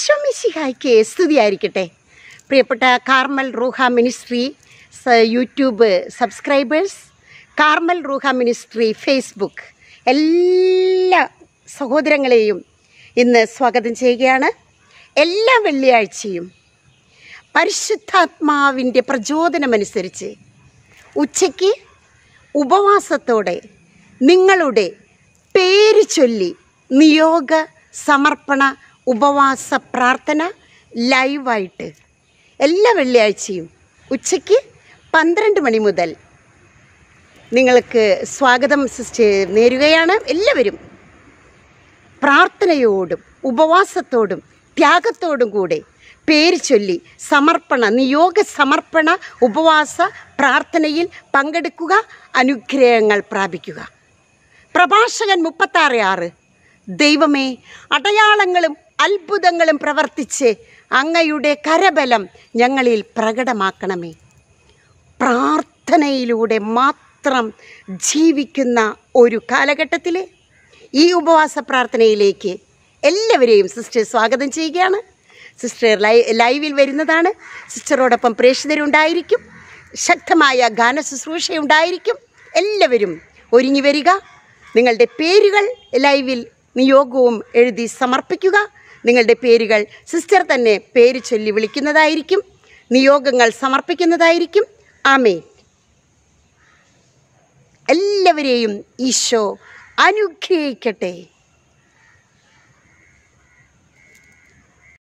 ഈശോമിശിഹായ്ക്ക് സ്തുതിയായിരിക്കട്ടെ പ്രിയപ്പെട്ട Carmel Ruha ministry സ- YouTube subscribers Carmel Ruha ministry Facebook എല്ലാ സഹോദരങ്ങളെയും ഇന്ന് സ്വാഗതം ചെയ്യുകയാണ് എല്ലാ വെള്ളിയാഴ്ചയും പരിശുദ്ധാത്മാവിൻ്റെ പ്രചോദനമനുസരിച്ച് ഉച്ചയ്ക്ക് ഉപവാസത്തോടെ നിങ്ങളുടെ പേര് ചൊല്ലി നിയോഗ സമർപ്പണ ഉപവാസ പ്രാർത്ഥന ലൈവായിട്ട് എല്ലാ വെള്ളിയാഴ്ചയും ഉച്ചയ്ക്ക് പന്ത്രണ്ട് മണി മുതൽ നിങ്ങൾക്ക് സ്വാഗതം സിസ്റ്റർ നേരുകയാണ് എല്ലാവരും പ്രാർത്ഥനയോടും ഉപവാസത്തോടും ത്യാഗത്തോടും കൂടെ പേര് ചൊല്ലി സമർപ്പണ നിയോഗ സമർപ്പണ ഉപവാസ പ്രാർത്ഥനയിൽ പങ്കെടുക്കുക അനുഗ്രഹങ്ങൾ പ്രാപിക്കുക പ്രഭാഷകൻ മുപ്പത്താറ് ആറ് ദൈവമേ അടയാളങ്ങളും അത്ഭുതങ്ങളും പ്രവർത്തിച്ച് അങ്ങയുടെ കരബലം ഞങ്ങളിൽ പ്രകടമാക്കണമേ പ്രാർത്ഥനയിലൂടെ മാത്രം ജീവിക്കുന്ന ഒരു കാലഘട്ടത്തിൽ ഈ ഉപവാസ പ്രാർത്ഥനയിലേക്ക് എല്ലാവരെയും സിസ്റ്റർ സ്വാഗതം ചെയ്യുകയാണ് സിസ്റ്റർ ലൈ ലൈവിൽ വരുന്നതാണ് സിസ്റ്ററോടൊപ്പം പ്രേക്ഷിതരുണ്ടായിരിക്കും ശക്തമായ ഗാന ശുശ്രൂഷയുണ്ടായിരിക്കും എല്ലാവരും ഒരുങ്ങി വരിക നിങ്ങളുടെ പേരുകൾ ലൈവിൽ നിയോഗവും എഴുതി സമർപ്പിക്കുക നിങ്ങളുടെ പേരുകൾ സിസ്റ്റർ തന്നെ പേര് ചൊല്ലി വിളിക്കുന്നതായിരിക്കും നിയോഗങ്ങൾ സമർപ്പിക്കുന്നതായിരിക്കും ആമേ എല്ലാവരെയും ഈശോ അനുഗ്രഹിക്കട്ടെ